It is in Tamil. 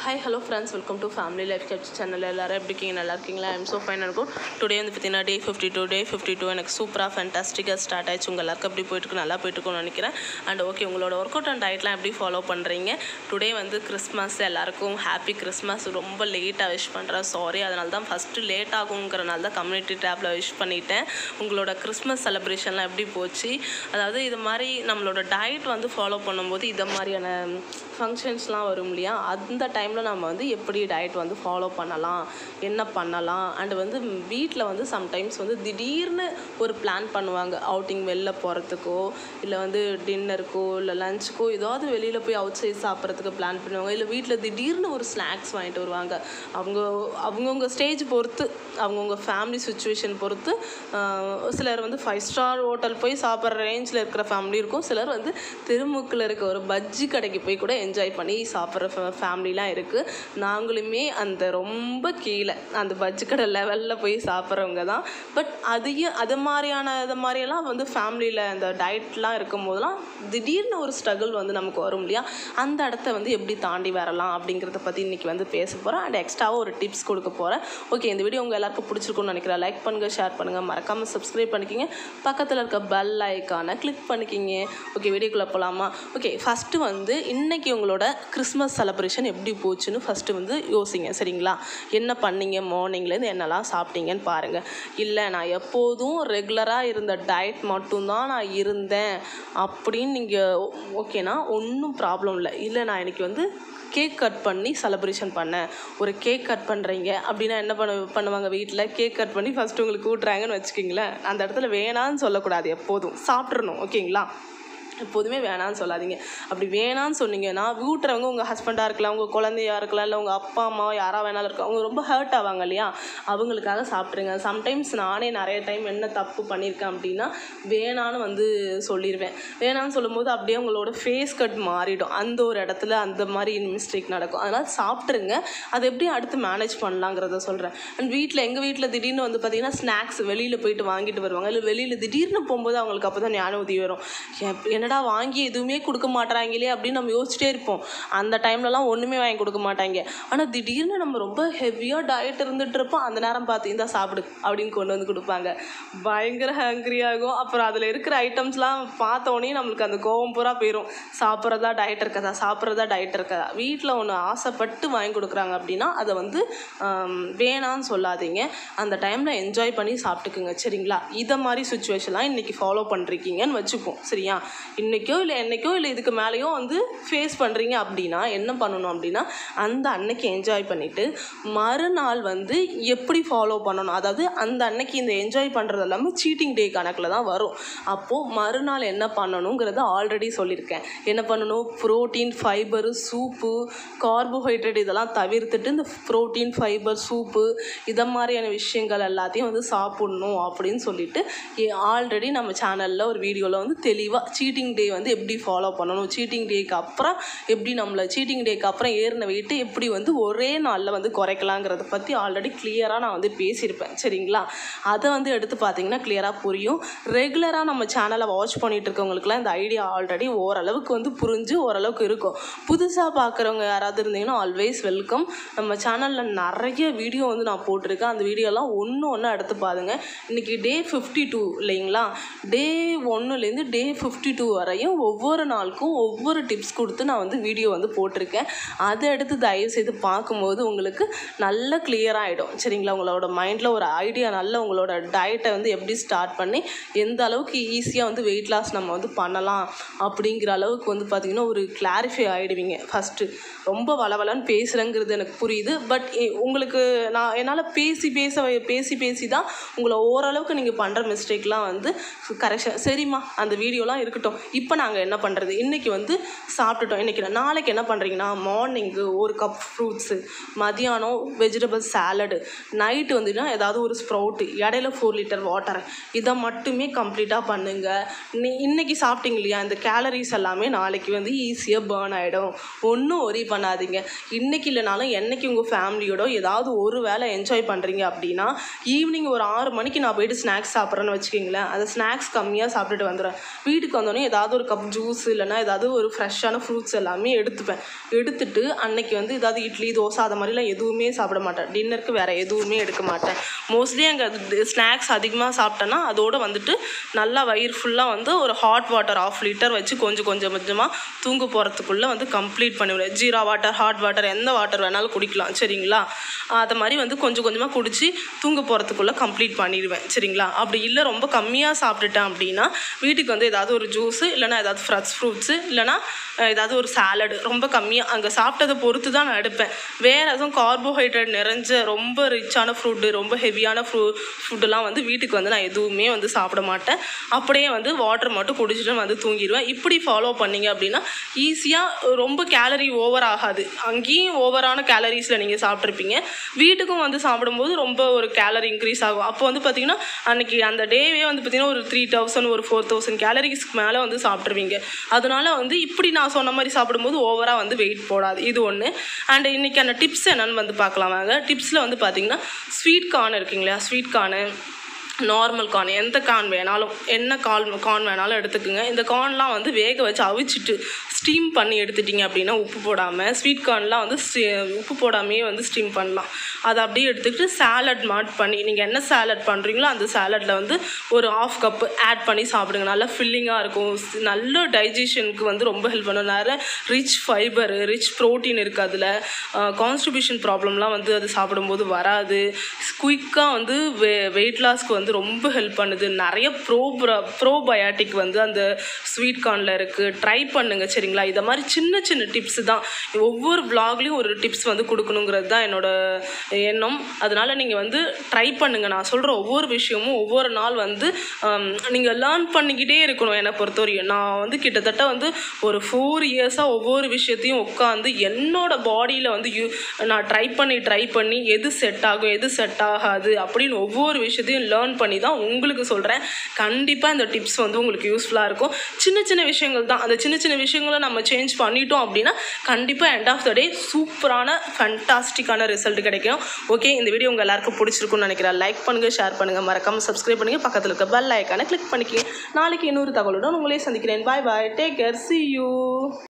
hi hello friends welcome to family life caps channel எல்லாரும் எப்படி இருக்கீங்க நல்லா இருக்கீங்களா ஐம் ஸோ ஃபைனாக இருக்கும் டுடே வந்து பார்த்தீங்கன்னா day fifty two day fifty two எனக்கு சூப்பராக ஃபேன்டாஸ்டிக்காக ஸ்டார்ட் ஆயிடுச்சு உங்கள் எல்லாருக்கும் எப்படி போயிட்டுருக்கு நல்லா போயிட்டுருக்கும்னு நினைக்கிறேன் அண்ட் ஓகே உங்களோட ஒர்க் அவுட் அண்ட் டயட்லாம் எப்படி ஃபாலோ பண்ணுறீங்க டுடே வந்து கிறிஸ்மஸ் எல்லாருக்கும் ஹாப்பி கிறிஸ்மஸ் ரொம்ப லேட்டாக விஷ் பண்ணுறேன் சாரி அதனால தான் ஃபஸ்ட்டு லேட் ஆகுங்கிறனால தான் கம்யூனிட்டி டேப்பில் விஷ் பண்ணிட்டேன் உங்களோட கிறிஸ்மஸ் செலிப்ரேஷன்லாம் எப்படி போச்சு அதாவது இது மாதிரி நம்மளோட டயட் வந்து ஃபாலோ பண்ணும்போது இதை மாதிரியான ஃபங்க்ஷன்ஸ்லாம் வரும் இல்லையா அந்த டைமில் நம்ம வந்து எப்படி டயட் வந்து ஃபாலோ பண்ணலாம் என்ன பண்ணலாம் அண்டு வந்து வீட்டில் வந்து சம்டைம்ஸ் வந்து திடீர்னு ஒரு பிளான் பண்ணுவாங்க அவுட்டிங் வெளில போகிறதுக்கோ இல்லை வந்து டின்னருக்கோ இல்லை லஞ்சுக்கோ ஏதாவது வெளியில் போய் அவுட் சைட் சாப்பிட்றதுக்கு பிளான் பண்ணுவாங்க இல்லை வீட்டில் திடீர்னு ஒரு ஸ்நாக்ஸ் வாங்கிட்டு வருவாங்க அவங்க அவங்கவுங்க ஸ்டேஜ் பொறுத்து அவங்கவுங்க ஃபேமிலி சுச்சுவேஷன் பொறுத்து ஆஹ், சிலர் வந்து ஃபைவ் ஸ்டார் ஹோட்டல் போய் சாப்பிட்ற ரேஞ்சில் இருக்கிற ஃபேமிலி இருக்கும் சிலர் வந்து திருமுக்கில் இருக்க ஒரு பஜ்ஜி கடைக்கு போய் கூட என்ஜாய் பண்ணி சாப்பிட்ற ஃபேமிலிலாம் இருக்குது நாங்களுமே அந்த ரொம்ப கீழே அந்த பஜ்ஜி கடை லெவலில் போய் சாப்பிட்றவங்க தான் பட் அதையும் அது மாதிரியான இது மாதிரியெல்லாம் வந்து ஃபேமிலியில் அந்த டயட்லாம் இருக்கும் போதெல்லாம் திடீர்னு ஒரு ஸ்ட்ரகிள் வந்து நமக்கு வரும் இல்லையா அந்த இடத்த வந்து எப்படி தாண்டி வரலாம் அப்படிங்கிறத பற்றி இன்றைக்கி வந்து பேச போகிறேன் அண்ட் எக்ஸ்ட்ராவாக ஒரு டிப்ஸ் கொடுக்க போகிறேன் ஓகே இந்த வீடியோ உங்கள் எல்லாருக்கும் பிடிச்சிருக்கும்னு நினைக்கிறேன் லைக் பண்ணுங்கள் ஷேர் பண்ணுங்கள் மறக்காமல் சப்ஸ்கிரைப் பண்ணிக்கிங்க பக்கத்தில் இருக்க பெல் ஐக்கானை கிளிக் பண்ணிக்கிங்க ஓகே வீடியோக்குள்ளே போகலாமா ஓகே ஃபஸ்ட்டு வந்து இன்றைக்கி உங்களோட கிறிஸ்மஸ் செலிப்ரேஷன் எப்படி போச்சுன்னு ஃபஸ்ட்டு வந்து யோசிங்க சரிங்களா என்ன பண்ணீங்க மார்னிங்லேருந்து என்னெல்லாம் சாப்பிட்டீங்கன்னு பாருங்கள் இல்லை நான் எப்போதும் ரெகுலராக இருந்த டயட் மட்டும்தான் நான் இருந்தேன் அப்படின்னு நீங்கள் ஓகேனா ஒன்றும் ப்ராப்ளம் இல்லை இல்லை நான் இன்னைக்கு வந்து கேக் கட் பண்ணி செலிப்ரேஷன் பண்ணேன் ஒரு கேக் கட் பண்ணுறீங்க அப்படின்னா என்ன பண்ண பண்ணுவாங்க வீட்டில் கேக் கட் பண்ணி ஃபஸ்ட்டு உங்களுக்கு ஊட்டுறாங்கன்னு வச்சுக்கிங்களேன் அந்த இடத்துல வேணான்னு சொல்லக்கூடாது எப்போதும் சாப்பிட்றணும் ஓகேங்களா எப்போதுமே வேணான்னு சொல்லாதீங்க அப்படி வேணான்னு சொன்னீங்கன்னா ஊட்டுறவங்க உங்கள் ஹஸ்பண்டாக இருக்கலாம் உங்கள் குழந்தையா இருக்கலாம் இல்லை உங்கள் அப்பா அம்மா யாராக வேணாலும் இருக்கலாம் அவங்க ரொம்ப ஹர்ட் ஆவாங்க இல்லையா அவங்களுக்காக சாப்பிட்ருங்க சம்டைம்ஸ் நானே நிறைய டைம் என்ன தப்பு பண்ணியிருக்கேன் அப்படின்னா வேணான்னு வந்து சொல்லிடுவேன் வேணான்னு சொல்லும்போது அப்படியே உங்களோட ஃபேஸ் கட் மாறிடும் அந்த ஒரு இடத்துல அந்த மாதிரி மிஸ்டேக் நடக்கும் அதனால் சாப்பிட்ருங்க அதை எப்படி அடுத்து மேனேஜ் பண்ணலாங்கிறத சொல்கிறேன் அண்ட் வீட்டில் எங்கள் வீட்டில் திடீர்னு வந்து பார்த்திங்கன்னா ஸ்நாக்ஸ் வெளியில் போயிட்டு வாங்கிட்டு வருவாங்க இல்லை வெளியில் திடீர்னு போகும்போது அவங்களுக்கு அப்போ தான் ஞான உதவி வரும் எப்- என்னடா வாங்கி எதுவுமே கொடுக்க மாட்றாங்களே அப்படின்னு நம்ம யோசிச்சிட்டே இருப்போம் அந்த டைம்லலாம் ஒன்றுமே வாங்கி கொடுக்க மாட்டாங்க ஆனால் திடீர்னு நம்ம ரொம்ப ஹெவியாக டயட் இருந்துட்டு இருப்போம் அந்த நேரம் பார்த்து இந்தா சாப்பிடு அப்படின்னு கொண்டு வந்து கொடுப்பாங்க பயங்கர ஹங்க்ரி ஆகும் அப்புறம் அதில் இருக்கிற ஐட்டம்ஸ்லாம் பார்த்த உடனே நம்மளுக்கு அந்த கோவம் பூரா போயிடும் சாப்பிட்றதா டயட் இருக்கதா சாப்பிட்றதா டயட் இருக்கதா வீட்டில் ஒன்று ஆசைப்பட்டு வாங்கி கொடுக்குறாங்க அப்படின்னா அதை வந்து ஆம், வேணான்னு சொல்லாதீங்க அந்த டைமில் என்ஜாய் பண்ணி சாப்பிட்டுக்குங்க சரிங்களா இதை மாதிரி சுச்சுவேஷன்லாம் இன்றைக்கி ஃபாலோ பண்ணுறீங்கன்னு வச்சுப்போம் சரியா இன்றைக்கோ இல்லை என்னைக்கோ இல்லை இதுக்கு மேலேயோ வந்து ஃபேஸ் பண்ணுறீங்க அப்படின்னா என்ன பண்ணணும் அப்படின்னா அந்த அன்னைக்கு என்ஜாய் பண்ணிவிட்டு மறுநாள் வந்து எப்படி ஃபாலோ பண்ணணும் அதாவது அந்த அன்னைக்கு இந்த என்ஜாய் பண்ணுறது எல்லாமே சீட்டிங் டே கணக்கில் தான் வரும் அப்போது மறுநாள் என்ன பண்ணணுங்கிறத ஆல்ரெடி சொல்லியிருக்கேன் என்ன பண்ணணும் ப்ரோட்டீன் ஃபைபரு சூப்பு கார்போஹைட்ரேட் இதெல்லாம் தவிர்த்துட்டு இந்த ப்ரோட்டீன் ஃபைபர் சூப்பு இதை மாதிரியான விஷயங்கள் எல்லாத்தையும் வந்து சாப்பிட்ணும் அப்படின்னு சொல்லிட்டு ஆல்ரெடி நம்ம சேனலில் ஒரு வீடியோவில் வந்து தெளிவாக சீட்டிங் டே வந்து எப்படி ஃபாலோ பண்ணணும் சீட்டிங் டேக்கு அப்புறம் எப்படி நம்மளை சீட்டிங் டேக்கு அப்புறம் ஏறின வெயிட்டு எப்படி வந்து ஒரே நாளில் வந்து குறைக்கலாங்கிறத பற்றி ஆல்ரெடி கிளியராக நான் வந்து பேசியிருப்பேன் சரிங்களா அதை வந்து எடுத்து பார்த்தீங்கன்னா கிளியராக புரியும் ரெகுலராக நம்ம சேனலை வாட்ச் பண்ணிட்டு இருக்கவங்களுக்குலாம் இந்த ஐடியா ஆல்ரெடி ஓரளவுக்கு வந்து புரிஞ்சு ஓரளவுக்கு இருக்கும் புதுசாக பார்க்குறவங்க யாராவது இருந்தீங்கன்னா ஆல்வேஸ் வெல்கம் நம்ம சேனலில் நிறைய வீடியோ வந்து நான் போட்டிருக்கேன் அந்த வீடியோலாம் ஒன்று ஒன்று எடுத்து பாருங்க இன்றைக்கி டே ஃபிஃப்டி டூ இல்லைங்களா டே ஒன்றுலேருந்து டே ஃபிஃப்டி டூ வரையும் ஒவ்வொரு நாளுக்கும் ஒவ்வொரு டிப்ஸ் கொடுத்து நான் வந்து வீடியோ வந்து போட்டிருக்கேன் அதை எடுத்து தயவு செய்து பார்க்கும்போது உங்களுக்கு நல்ல clear ஆகிடும் சரிங்களா உங்களோட மைண்டில் ஒரு ஐடியா நல்ல உங்களோட டயட்டை வந்து எப்படி ஸ்டார்ட் பண்ணி எந்த அளவுக்கு ஈஸியாக வந்து வெயிட் லாஸ் நம்ம வந்து பண்ணலாம் அப்படிங்கிற அளவுக்கு வந்து பார்த்திங்கன்னா ஒரு கிளாரிஃபை ஆகிடுவீங்க ஃபஸ்ட்டு ரொம்ப வளவலன்னு பேசுகிறேங்கிறது எனக்கு புரியுது பட் உங்களுக்கு நான் என்னால் பேசி பேச வை- பேசி பேசி தான் உங்களை ஓரளவுக்கு நீங்கள் பண்ணுற மிஸ்டேக்லாம் வந்து கரெக்ஷன் சரிம்மா அந்த வீடியோலாம் இருக்கட்டும் இப்போ நாங்கள் என்ன பண்ணுறது இன்றைக்கி வந்து சாப்பிட்டுட்டோம் இன்றைக்கி நாளைக்கு என்ன பண்ணுறீங்கன்னா மார்னிங்கு ஒரு கப் ஃப்ரூட்ஸு மதியானம் வெஜிடபிள் சாலடு நைட்டு வந்துன்னா ஏதாவது ஒரு ஸ்ப்ரவுட்டு இடையில ஃபோர் லிட்டர் வாட்டர் இதை மட்டுமே கம்ப்ளீட்டாக பண்ணுங்கள் நீ இன்னைக்கு சாப்பிட்டீங்க இல்லையா இந்த கேலரிஸ் எல்லாமே நாளைக்கு வந்து ஈஸியாக பேர்ன் ஆகிடும் ஒன்றும் ஒரி பண்ணாதீங்க இன்னைக்கு இல்லைனாலும் என்னைக்கு உங்கள் ஃபேமிலியோட ஏதாவது ஒரு வேளை என்ஜாய் பண்ணுறீங்க அப்படின்னா ஈவினிங் ஒரு ஆறு மணிக்கு நான் போயிட்டு ஸ்நாக்ஸ் சாப்பிட்றேன்னு வச்சுக்கிங்களேன் அந்த ஸ்நாக்ஸ் கம்மியாக சாப்பிட்டுட்டு வந்துடுறேன் வீட்டுக்கு வந்தோடனே ஏதாவது ஏதாவது ஒரு கப் ஜூஸ் இல்லைன்னா ஏதாவது ஒரு ஃப்ரெஷ்ஷான ஃப்ரூட்ஸ் எல்லாமே எடுத்துப்பேன் எடுத்துட்டு அன்னைக்கு வந்து ஏதாவது இட்லி தோசை அது மாதிரிலாம் எதுவுமே சாப்பிட மாட்டேன் டின்னருக்கு வேறு எதுவுமே எடுக்க மாட்டேன் மோஸ்ட்லி அங்கே ஸ்நாக்ஸ் அதிகமாக சாப்பிட்டேன்னா அதோட வந்துட்டு நல்லா வயிறு ஃபுல்லாக வந்து ஒரு ஹாட் வாட்டர் ஆஃப் லிட்டர் வச்சு கொஞ்சம் கொஞ்சம் கொஞ்சமாக தூங்க போகிறதுக்குள்ளே வந்து கம்ப்ளீட் பண்ணிவிடுவேன் ஜீரா வாட்டர் ஹாட் வாட்டர் எந்த வாட்டர் வேணாலும் குடிக்கலாம் சரிங்களா அதை மாதிரி வந்து கொஞ்சம் கொஞ்சமாக குடிச்சு தூங்க போகிறதுக்குள்ளே கம்ப்ளீட் பண்ணிடுவேன் சரிங்களா அப்படி இல்லை ரொம்ப கம்மியாக சாப்பிட்டுட்டேன் அப்படின்னா வீட்டுக்கு வந்து ஏதாவது ஒரு ஜூஸு இல்லைனா ஏதாவது ஃப்ரெஷ் ஃப்ரூட்ஸு இல்லைனா அஹ், ஏதாவது ஒரு சாலடு ரொம்ப கம்மியாக அங்கே சாப்பிட்டதை பொறுத்து தான் நான் எடுப்பேன் வேறு எதுவும் கார்போஹைட்ரேட் நிறைஞ்ச ரொம்ப ரிச்சான ஃப்ரூட்டு ரொம்ப ஹெவியான ஃப்ரூ ஃபுட்டுலாம் வந்து வீட்டுக்கு வந்து நான் எதுவுமே வந்து சாப்பிட மாட்டேன் அப்படியே வந்து வாட்டர் மட்டும் குடிச்சிட்டு வந்து தூங்கிடுவேன் இப்படி ஃபாலோ பண்ணீங்க அப்படின்னா ஈஸியாக ரொம்ப கேலரி ஓவர் ஆகாது அங்கேயும் ஓவரான கேலரிஸில் நீங்கள் சாப்பிட்ருப்பீங்க வீட்டுக்கும் வந்து சாப்பிடும்போது ரொம்ப ஒரு கேலரி இன்க்ரீஸ் ஆகும் அப்போ வந்து பார்த்தீங்கன்னா அன்னைக்கு அந்த டேவே வந்து பார்த்தீங்கன்னா ஒரு த்ரீ தௌசண்ட் ஒரு ஃபோர் தௌசண்ட் கேலரிஸ்க்கு மேலே வந்து சாப்பிட்ருவீங்க அதனால வந்து இப்படி நான் சொன்ன மாதிரி சாப்பிடும்போது ஓவராக வந்து வெயிட் போடாது இது ஒன்று அண்ட் இன்றைக்கான டிப்ஸ் என்னன்னு வந்து பார்க்கலாம் வாங்க டிப்ஸில் வந்து பார்த்தீங்கன்னா ஸ்வீட் கார்ன் இருக்குங்களா ஸ்வீட் கார்னு நார்மல் கார்ன் எந்த கார்ன் வேணாலும் என்ன கால் கார்ன் வேணாலும் எடுத்துக்கோங்க இந்த கார்ன்லாம் வந்து வேக வச்சு அவிச்சிட்டு ஸ்டீம் பண்ணி எடுத்துட்டிங்க அப்படின்னா உப்பு போடாமல் ஸ்வீட் கார்ன்லாம் வந்து ஸ்டீ- உப்பு போடாமையே வந்து ஸ்டீம் பண்ணலாம் அதை அப்படியே எடுத்துக்கிட்டு சாலட் மாட் பண்ணி நீங்கள் என்ன சாலட் பண்ணுறீங்களோ அந்த சாலட்டில் வந்து ஒரு ஆஃப் கப் ஆட் பண்ணி சாப்பிடுங்க நல்லா ஃபில்லிங்காக இருக்கும் ஸ்- நல்ல டைஜஷனுக்கு வந்து ரொம்ப ஹெல்ப் பண்ணும் நிறைய ரிச் ஃபைபர் ரிச் ப்ரோட்டீன் இருக்குது அதில் கான்ஸ்டிபியூஷன் ப்ராப்ளம்லாம் வந்து அது சாப்பிடும்போது வராது குயிக்காக வந்து வெ வெயிட் லாஸ்க்கு வந்து ரொம்ப ஹெல்ப் பண்ணுது நிறைய ப்ரோ ப்ரோபயாட்டிக் வந்து அந்த ஸ்வீட் கார்னில் இருக்குது ட்ரை பண்ணுங்க சரிங்களா இதை மாதிரி சின்ன சின்ன டிப்ஸ் தான் ஒவ்வொரு vlogலயும் ஒரு டிப்ஸ் வந்து கொடுக்கணுங்கிறது தான் என்னோட எண்ணம் அதனால் நீங்கள் வந்து ட்ரை பண்ணுங்கள் நான் சொல்கிற ஒவ்வொரு விஷயமும் ஒவ்வொரு நாள் வந்து நீங்கள் லேர்ன் பண்ணிக்கிட்டே இருக்கணும் என்னை பொறுத்தவரையும் நான் வந்து கிட்டத்தட்ட வந்து ஒரு ஃபோர் இயர்ஸாக ஒவ்வொரு விஷயத்தையும் உட்காந்து என்னோட பாடியில் வந்து யூ நான் ட்ரை பண்ணி ட்ரை பண்ணி எது செட் ஆகும் எது செட் ஆகாது அப்படின்னு ஒவ்வொரு விஷயத்தையும் லேர்ன் பண்ணி தான் உங்களுக்கு சொல்கிறேன் கண்டிப்பாக இந்த டிப்ஸ் வந்து உங்களுக்கு யூஸ்ஃபுல்லாக இருக்கும் சின்ன சின்ன விஷயங்கள் தான் அந்த சின்ன சின்ன விஷயங்களை நம்ம சேஞ்ச் பண்ணிட்டோம் அப்படின்னா கண்டிப்பாக எண்ட் ஆஃப் த டே சூப்பரான ஃபண்டாஸ்டிக்கான ரிசல்ட் கிடைக்கும் ஓகே இந்த வீடியோ உங்கள் எல்லாருக்கும் பிடிச்சிருக்கும்னு நினைக்கிறேன் லைக் பண்ணுங்கள் ஷேர் பண்ணுங்கள் மறக்காமல் சப்ஸ்கிரைப் பண்ணுங்கள் பக்கத்தில் இருக்க பெல் ஐக்கானை கிளிக் பண்ணிக்கங்க நாளைக்கு இன்னொரு தகவலுடன் உங்களே சந்திக்கிறேன் bye bye take care see you